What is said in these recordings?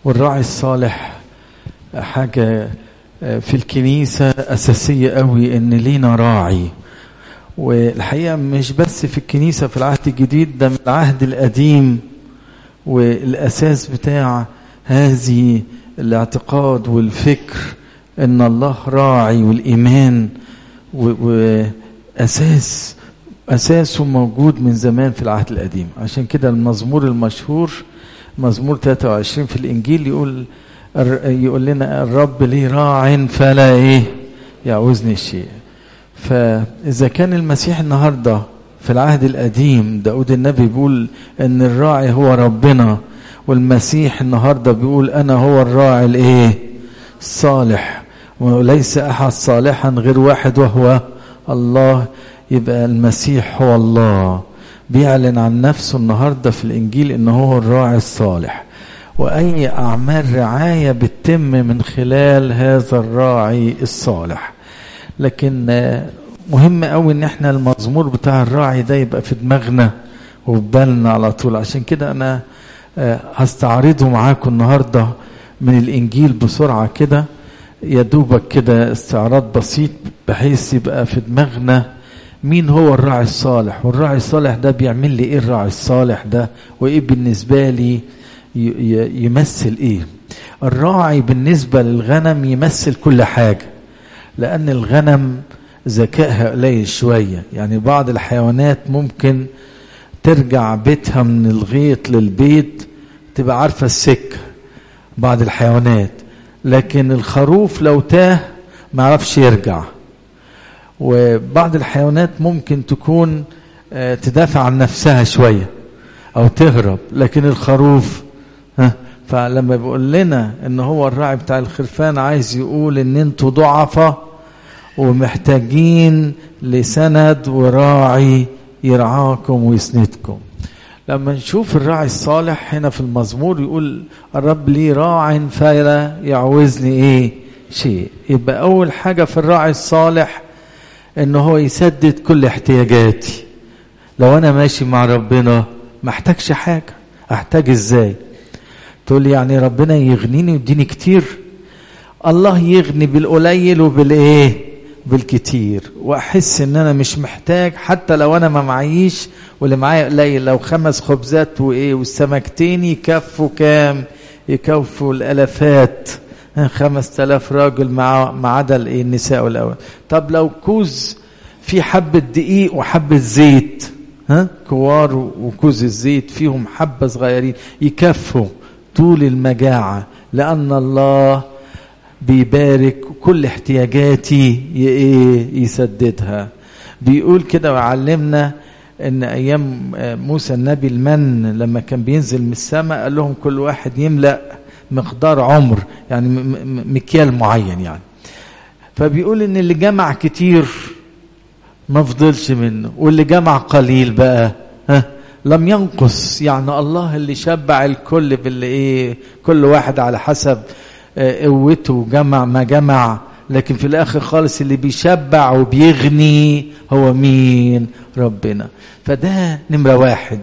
والراعي الصالح حاجة في الكنيسة أساسية قوي إن لينا راعي والحقيقة مش بس في الكنيسة في العهد الجديد ده من العهد القديم والأساس بتاع هذه الاعتقاد والفكر إن الله راعي والإيمان وأساس أساسه موجود من زمان في العهد القديم عشان كده المزمور المشهور مزمور 23 في الإنجيل يقول يقول لنا الرب لي راع فلا إيه يعوزني شيء فإذا كان المسيح النهاردة في العهد القديم داود النبي بيقول ان الراعي هو ربنا والمسيح النهاردة بيقول انا هو الراعي الايه الصالح وليس احد صالحا غير واحد وهو الله يبقى المسيح هو الله بيعلن عن نفسه النهاردة في الانجيل انه هو الراعي الصالح واي اعمال رعاية بتتم من خلال هذا الراعي الصالح لكن مهم قوي ان احنا المزمور بتاع الراعي ده يبقى في دماغنا وفي بالنا على طول عشان كده انا هستعرضه معاكم النهارده من الانجيل بسرعه كده يا دوبك كده استعراض بسيط بحيث يبقى في دماغنا مين هو الراعي الصالح والراعي الصالح ده بيعمل لي ايه الراعي الصالح ده وايه بالنسبه لي يمثل ايه الراعي بالنسبه للغنم يمثل كل حاجه لان الغنم ذكائها قليل شوية يعني بعض الحيوانات ممكن ترجع بيتها من الغيط للبيت تبقى عارفة السكة بعض الحيوانات لكن الخروف لو تاه ما عرفش يرجع وبعض الحيوانات ممكن تكون تدافع عن نفسها شوية أو تهرب لكن الخروف ها فلما بيقول لنا ان هو الراعي بتاع الخرفان عايز يقول ان انتوا ضعفة ومحتاجين لسند وراعي يرعاكم ويسندكم لما نشوف الراعي الصالح هنا في المزمور يقول الرب لي راع فلا يعوزني ايه شيء يبقى اول حاجة في الراعي الصالح ان هو يسدد كل احتياجاتي لو انا ماشي مع ربنا ما احتاجش حاجة احتاج ازاي تقول لي يعني ربنا يغنيني ويديني كتير الله يغني بالقليل وبالايه بالكتير واحس ان انا مش محتاج حتى لو انا ما معيش واللي معايا قليل لو خمس خبزات وايه والسمكتين يكفوا كام يكفوا الالافات خمس تلاف راجل مع ما عدا الايه النساء الاول طب لو كوز في حبه دقيق وحبه زيت ها كوار وكوز الزيت فيهم حبه صغيرين يكفوا طول المجاعه لان الله بيبارك كل احتياجاتي ايه يسددها بيقول كده وعلمنا ان ايام موسى النبي المن لما كان بينزل من السماء قال لهم كل واحد يملا مقدار عمر يعني مكيال معين يعني فبيقول ان اللي جمع كتير ما فضلش منه واللي جمع قليل بقى ها لم ينقص يعني الله اللي شبع الكل باللي ايه كل واحد على حسب قوته جمع ما جمع لكن في الاخر خالص اللي بيشبع وبيغني هو مين ربنا فده نمرة واحد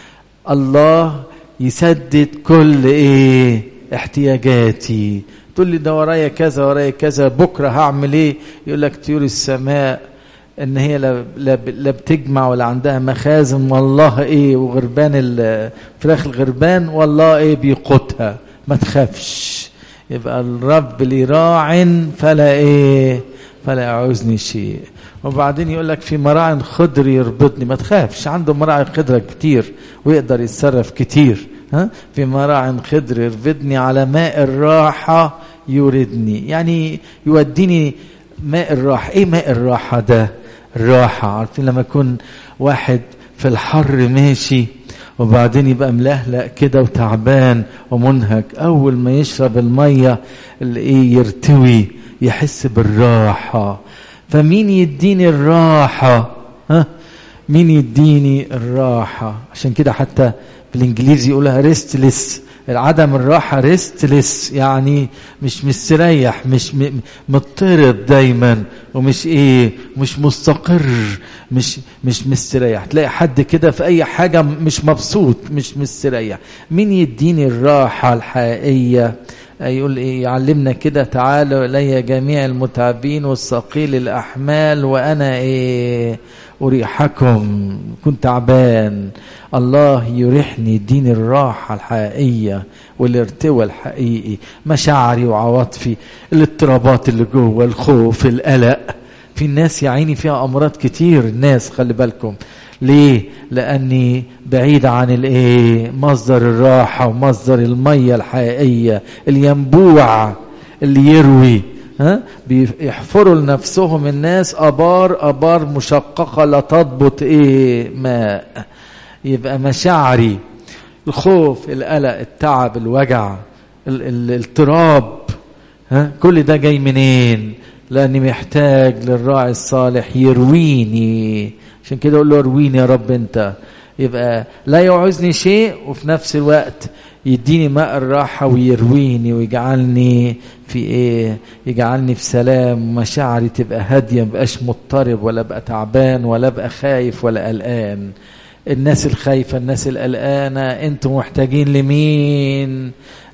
الله يسدد كل ايه احتياجاتي تقول لي ده ورايا كذا ورايا كذا بكره هعمل ايه يقول لك طيور السماء ان هي لا, لا, لا بتجمع ولا عندها مخازن والله ايه وغربان الفراخ الغربان والله ايه بيقوتها ما تخافش يبقى الرب لي راع فلا ايه فلا يعوزني شيء وبعدين يقول لك في مراع خضر يربطني ما تخافش عنده مراعي خضرة كتير ويقدر يتصرف كتير ها في مراع خضر يربطني على ماء الراحة يوردني يعني يوديني ماء الراحة ايه ماء الراحة ده الراحة عارفين لما يكون واحد في الحر ماشي وبعدين يبقى ملهلق كده وتعبان ومنهك اول ما يشرب الميه اللي ايه يرتوي يحس بالراحه فمين يديني الراحه ها مين يديني الراحه عشان كده حتى بالانجليزي يقولها ريستلس عدم الراحة ريستلس يعني مش مستريح مش م- مضطرب دايما ومش ايه مش مستقر مش مش مستريح تلاقي حد كده في اي حاجة مش مبسوط مش مستريح مين يديني الراحة الحقيقية يقول ايه يعلمنا كده تعالوا الي جميع المتعبين والثقيل الاحمال وانا ايه اريحكم كنت تعبان الله يريحني يديني الراحه الحقيقيه والارتواء الحقيقي مشاعري وعواطفي الاضطرابات اللي جوه الخوف القلق في الناس يا عيني فيها امراض كتير الناس خلي بالكم ليه لاني بعيد عن الايه مصدر الراحه ومصدر الميه الحقيقيه الينبوع اللي يروي ها بيحفروا لنفسهم الناس ابار ابار مشققه لا تضبط ايه ماء يبقى مشاعري الخوف القلق التعب الوجع ال- ال- الاضطراب ها كل ده جاي منين لاني محتاج للراعي الصالح يرويني عشان كده اقول له ارويني يا رب انت يبقى لا يعوزني شيء وفي نفس الوقت يديني ماء الراحة ويرويني ويجعلني في ايه يجعلني في سلام ومشاعري تبقى هادية مبقاش مضطرب ولا ابقى تعبان ولا ابقى خايف ولا قلقان الناس الخايفة الناس القلقانة انتوا محتاجين لمين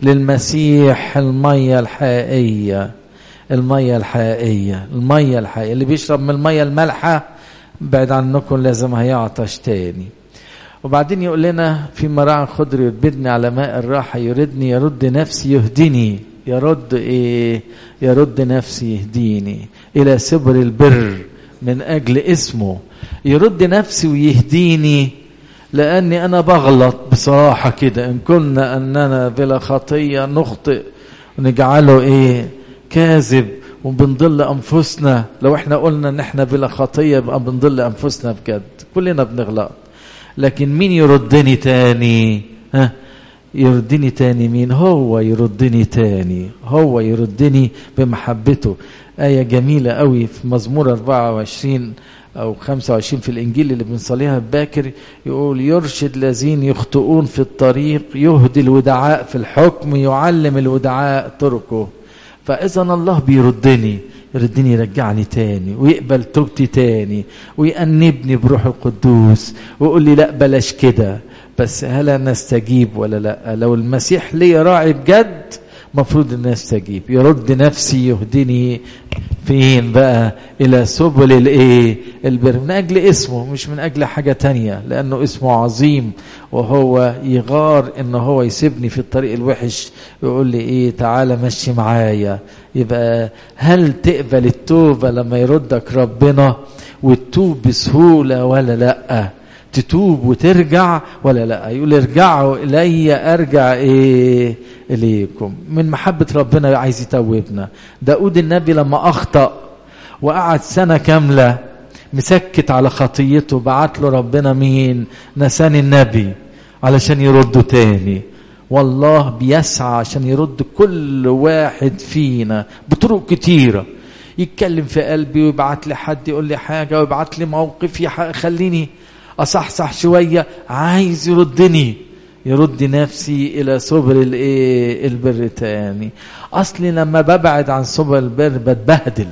للمسيح المية الحقيقية المية الحقيقية المية الحقيقية اللي بيشرب من المية المالحة بعد عنكم لازم هيعطش تاني وبعدين يقول لنا في مراعي خضر يربدني على ماء الراحة يردني يرد نفسي يهدني يرد ايه يرد نفسي يهديني الى سبر البر من اجل اسمه يرد نفسي ويهديني لاني انا بغلط بصراحة كده ان كنا اننا بلا خطية نخطئ ونجعله ايه كاذب وبنضل انفسنا لو احنا قلنا ان احنا بلا خطيه يبقى بنضل انفسنا بجد كلنا بنغلط لكن مين يردني تاني ها يردني تاني مين هو يردني تاني هو يردني بمحبته آية جميلة قوي في مزمور 24 أو 25 في الإنجيل اللي بنصليها باكر يقول يرشد الذين يخطئون في الطريق يهدي الودعاء في الحكم يعلم الودعاء طرقه فاذا الله بيردني يردني يرجعني تاني ويقبل توبتي تاني ويأنبني بروح القدوس ويقول لي لا بلاش كده بس هل انا استجيب ولا لا لو المسيح لي راعي بجد مفروض ان استجيب يرد نفسي يهدني فين بقى الى سبل الايه البر من اجل اسمه مش من اجل حاجة تانية لانه اسمه عظيم وهو يغار ان هو يسيبني في الطريق الوحش يقول لي ايه تعالى مشي معايا يبقى هل تقبل التوبة لما يردك ربنا وتتوب بسهولة ولا لأ تتوب وترجع ولا لا يقول ارجعوا الي ارجع ايه اليكم من محبه ربنا عايز يتوبنا داود النبي لما اخطا وقعد سنه كامله مسكت على خطيته بعت له ربنا مين نسان النبي علشان يرده تاني والله بيسعى عشان يرد كل واحد فينا بطرق كتيره يتكلم في قلبي ويبعت لي حد يقول لي حاجه ويبعت لي موقف يخليني اصحصح شويه عايز يردني يرد نفسي الى سبل الايه البر تاني اصلي لما ببعد عن سبل البر بتبهدل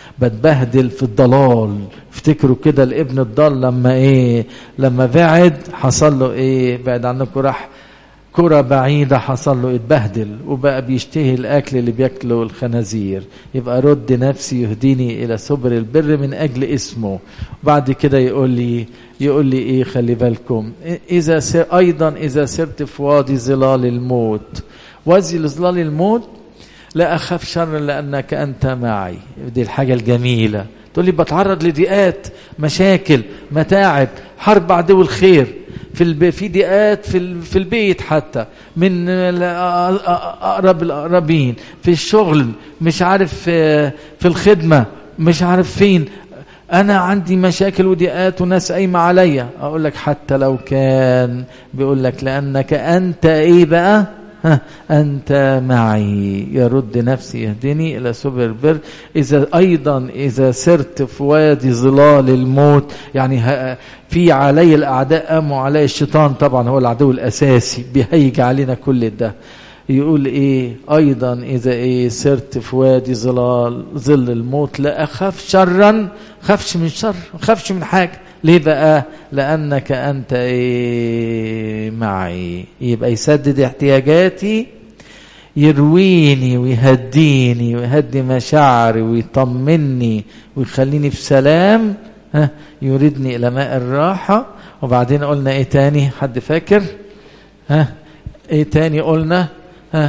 بتبهدل في الضلال افتكروا كده الابن الضال لما ايه لما بعد حصل له ايه بعد عنكم راح كرة بعيدة حصل له اتبهدل وبقى بيشتهي الأكل اللي بياكله الخنازير يبقى رد نفسي يهديني إلى سبل البر من أجل اسمه بعد كده يقول لي يقول لي إيه خلي بالكم إذا سر أيضا إذا سرت في وادي ظلال الموت وادي ظلال الموت لا أخاف شر لأنك أنت معي دي الحاجة الجميلة تقول لي بتعرض لضيقات مشاكل متاعب حرب عدو الخير في الب... في ضيقات في في البيت حتى من اقرب الاقربين في الشغل مش عارف في الخدمه مش عارف فين انا عندي مشاكل وضيقات وناس قايمه عليا اقول لك حتى لو كان بيقول لك لانك انت ايه بقى ها أنت معي يرد نفسي يهدني إلى سبل البر إذا أيضا إذا سرت في وادي ظلال الموت يعني في علي الأعداء قاموا علي الشيطان طبعا هو العدو الأساسي بيهيج علينا كل ده يقول ايه ايضا اذا ايه سرت في وادي ظلال ظل الموت لا اخاف شرا خافش من شر خافش من حاجه ليه بقى لانك انت ايه معي يبقى يسدد احتياجاتي يرويني ويهديني ويهدي مشاعري ويطمني ويخليني في سلام ها يريدني الى ماء الراحه وبعدين قلنا ايه تاني حد فاكر ها ايه تاني قلنا ها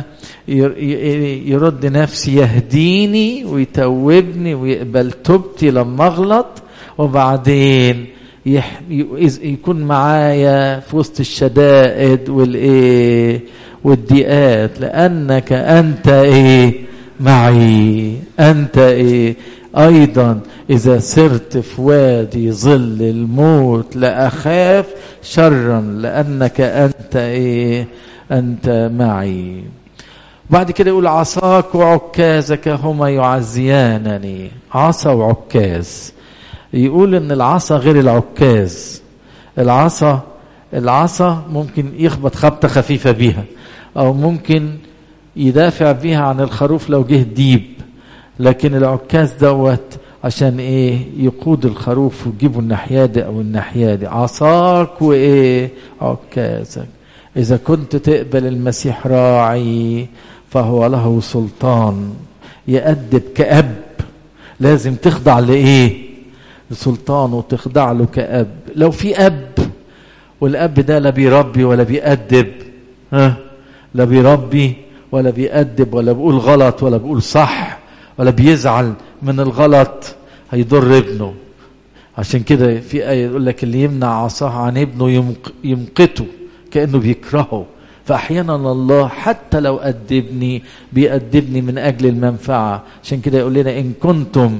يرد نفسي يهديني ويتوبني ويقبل توبتي لما اغلط وبعدين يح... يكون معايا في وسط الشدائد والايه والضيقات لانك انت ايه معي انت ايه ايضا اذا سرت في وادي ظل الموت لاخاف شرا لانك انت ايه انت معي بعد كده يقول عصاك وعكازك هما يعزيانني عصا وعكاز يقول ان العصا غير العكاز العصا العصا ممكن يخبط خبطة خفيفة بيها او ممكن يدافع بيها عن الخروف لو جه ديب لكن العكاز دوت عشان ايه يقود الخروف ويجيبوا الناحية دي او الناحية دي عصاك وايه عكازك اذا كنت تقبل المسيح راعي فهو له سلطان يأدب كأب لازم تخضع لإيه لسلطانه وتخضع له كأب لو في أب والأب ده لا بيربي ولا بيأدب ها لا بيربي ولا بيأدب ولا بيقول غلط ولا بيقول صح ولا بيزعل من الغلط هيضر ابنه عشان كده في آية يقول لك اللي يمنع عصاه عن ابنه يمقته كأنه بيكرهه فأحيانا الله حتى لو أدبني بيأدبني من أجل المنفعة عشان كده يقول لنا إن كنتم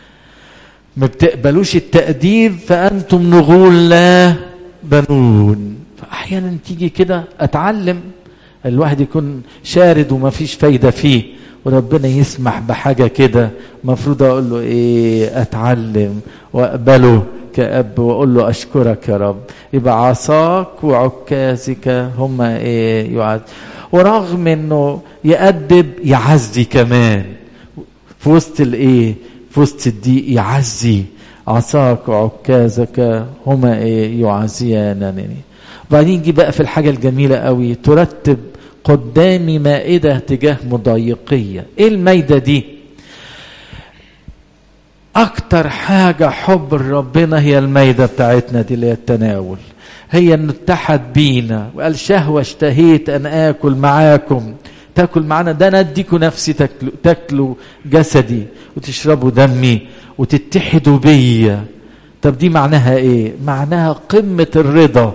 ما بتقبلوش التأديب فأنتم نغول لا بنون فأحيانا تيجي كده أتعلم الواحد يكون شارد وما فيش فايدة فيه وربنا يسمح بحاجة كده مفروض أقول له إيه أتعلم وأقبله كأب وأقول له أشكرك يا رب يبقى عصاك وعكازك هما إيه يعز ورغم إنه يأدب يعزي كمان في وسط الإيه في وسط الضيق يعزي عصاك وعكازك هما إيه يعزيانني وبعدين يجي بقى في الحاجة الجميلة قوي ترتب قدامي مائدة تجاه مضايقية ايه المائدة دي اكتر حاجة حب ربنا هي المائدة بتاعتنا دي اللي هي التناول هي انه اتحد بينا وقال شهوة اشتهيت ان اكل معاكم تاكل معانا ده انا اديكوا نفسي تاكلوا, تاكلوا جسدي وتشربوا دمي وتتحدوا بيا طب دي معناها ايه معناها قمة الرضا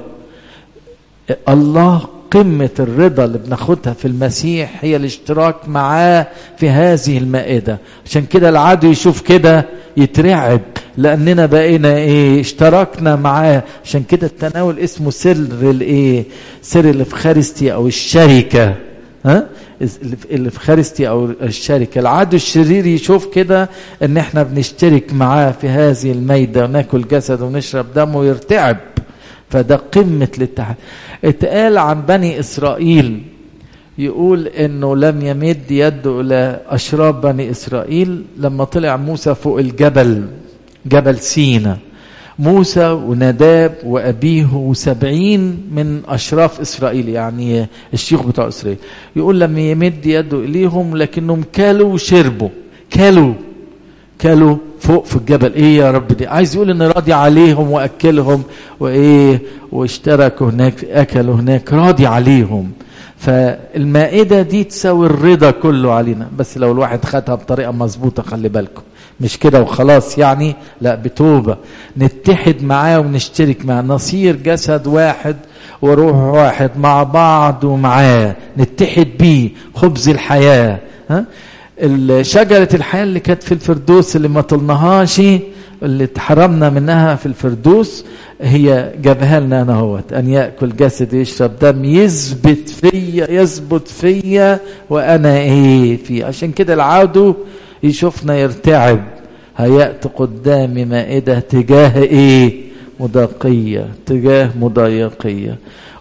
الله قمة الرضا اللي بناخدها في المسيح هي الاشتراك معاه في هذه المائدة عشان كده العدو يشوف كده يترعب لأننا بقينا ايه اشتركنا معاه عشان كده التناول اسمه سر الايه سر الافخارستي او الشركة ها الافخارستي او الشركة العدو الشرير يشوف كده ان احنا بنشترك معاه في هذه المائدة وناكل جسد ونشرب دمه ويرتعب فده قمة الاتحاد اتقال عن بني إسرائيل يقول انه لم يمد يده الى اشراف بني اسرائيل لما طلع موسى فوق الجبل جبل سينا موسى ونداب وابيه وسبعين من اشراف اسرائيل يعني الشيوخ بتوع اسرائيل يقول لم يمد يده اليهم لكنهم كلوا وشربوا كلوا كلوا فوق في الجبل ايه يا رب دي عايز يقول ان راضي عليهم واكلهم وايه واشتركوا هناك اكلوا هناك راضي عليهم فالمائدة دي تساوي الرضا كله علينا بس لو الواحد خدها بطريقة مظبوطة خلي بالكم مش كده وخلاص يعني لا بتوبة نتحد معاه ونشترك معاه نصير جسد واحد وروح واحد مع بعض ومعاه نتحد بيه خبز الحياة ها شجرة الحياة اللي كانت في الفردوس اللي ما طلناهاش اللي اتحرمنا منها في الفردوس هي جابها لنا انا اهوت ان ياكل جسد يشرب دم يثبت فيا يثبت فيا وانا ايه في عشان كده العدو يشوفنا يرتعب هيأت قدامي مائدة تجاه ايه مضايقية تجاه مضايقية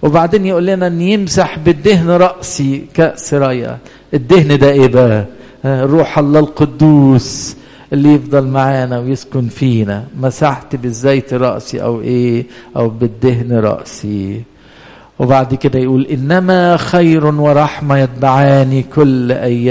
وبعدين يقول لنا ان يمسح بالدهن رأسي كأس ريا الدهن ده ايه بقى روح الله القدوس اللي يفضل معانا ويسكن فينا مسحت بالزيت رأسي او ايه او بالدهن رأسي وبعد كده يقول انما خير ورحمه يتبعاني كل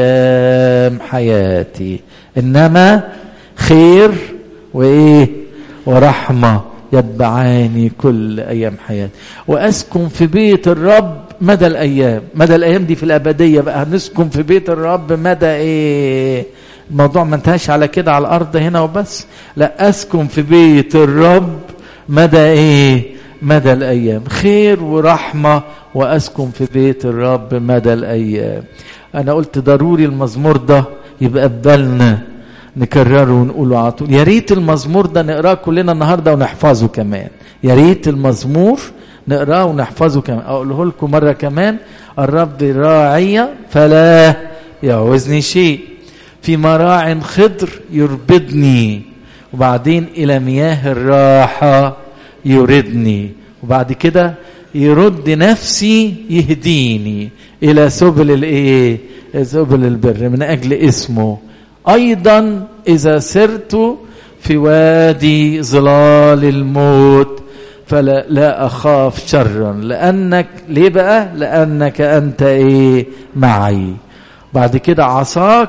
ايام حياتي انما خير وايه ورحمه يتبعاني كل ايام حياتي واسكن في بيت الرب مدى الايام مدى الايام دي في الابديه بقى هنسكن في بيت الرب مدى ايه الموضوع ما انتهاش على كده على الارض هنا وبس لا اسكن في بيت الرب مدى ايه مدى الايام خير ورحمه واسكن في بيت الرب مدى الايام انا قلت ضروري المزمور ده يبقى ببالنا نكرره ونقوله على طول يا ريت المزمور ده نقراه كلنا النهارده ونحفظه كمان يا ريت المزمور نقراه ونحفظه كمان اقوله لكم مره كمان الرب راعي فلا يعوزني شيء في مراع خضر يربدني وبعدين الى مياه الراحه يردني وبعد كده يرد نفسي يهديني الى سبل الايه سبل البر من اجل اسمه ايضا اذا سرت في وادي ظلال الموت فلا لا اخاف شرا لانك ليه بقى لانك انت ايه معي بعد كده عصاك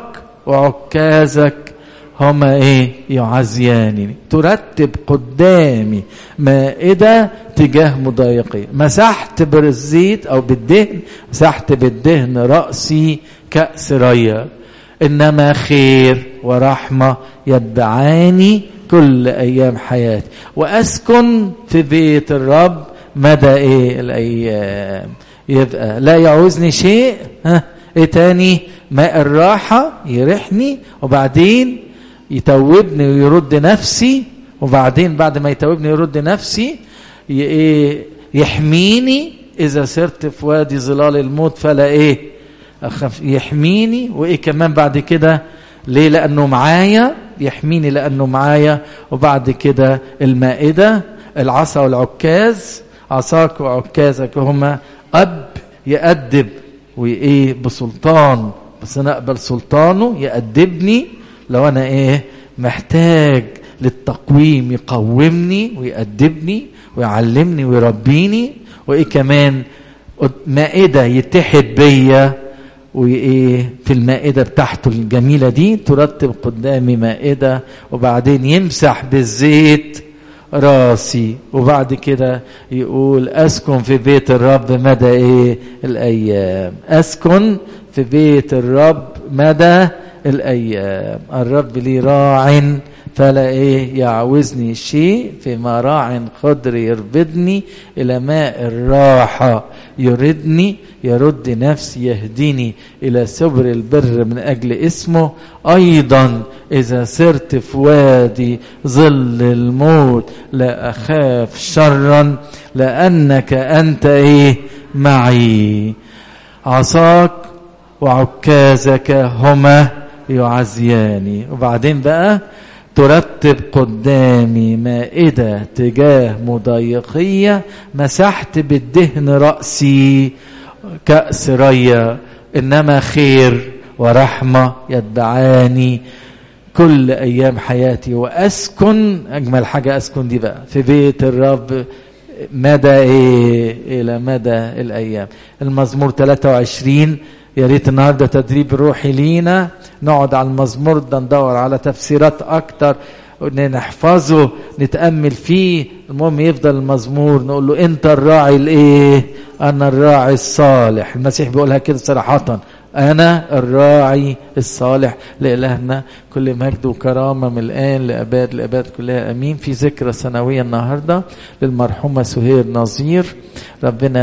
وعكازك هما ايه يعزيانني ترتب قدامي مائدة تجاه مضايقي مسحت بالزيت او بالدهن مسحت بالدهن رأسي كأس ريا انما خير ورحمة يتبعاني كل ايام حياتي واسكن في بيت الرب مدى ايه الايام يبقى لا يعوزني شيء ها ايه تاني ماء الراحة يريحني وبعدين يتوبني ويرد نفسي وبعدين بعد ما يتوبني ويرد نفسي يحميني اذا سرت في وادي ظلال الموت فلا ايه أخف يحميني وايه كمان بعد كده ليه لانه معايا يحميني لانه معايا وبعد كده المائده العصا والعكاز عصاك وعكازك هما اب يأدب وايه بسلطان بس انا اقبل سلطانه يأدبني لو انا ايه محتاج للتقويم يقومني ويأدبني ويعلمني ويربيني وايه كمان مائده يتحد بيا وايه في المائده بتاعته الجميله دي ترتب قدامي مائده وبعدين يمسح بالزيت راسي وبعد كده يقول اسكن في بيت الرب مدى ايه الايام اسكن في بيت الرب مدى الايام الرب لي راع فلا ايه يعوزني شيء في مراع خضر يربدني الى ماء الراحه يردني يرد نفسي يهديني الى سبر البر من اجل اسمه ايضا اذا سرت في وادي ظل الموت لا اخاف شرا لانك انت ايه معي عصاك وعكازك هما يعزياني وبعدين بقى ترتب قدامي مائدة تجاه مضايقية مسحت بالدهن رأسي كأس ريا إنما خير ورحمة يتبعاني كل أيام حياتي وأسكن أجمل حاجة أسكن دي بقى في بيت الرب مدى إيه إلى مدى الأيام المزمور 23 يا ريت النهارده تدريب روحي لينا نقعد على المزمور ده ندور على تفسيرات اكتر نحفظه نتامل فيه المهم يفضل المزمور نقول له انت الراعي الايه انا الراعي الصالح المسيح بيقولها كده صراحه انا الراعي الصالح لالهنا كل مجد وكرامه من الان لاباد لاباد كلها امين في ذكرى سنويه النهارده للمرحومه سهير نظير ربنا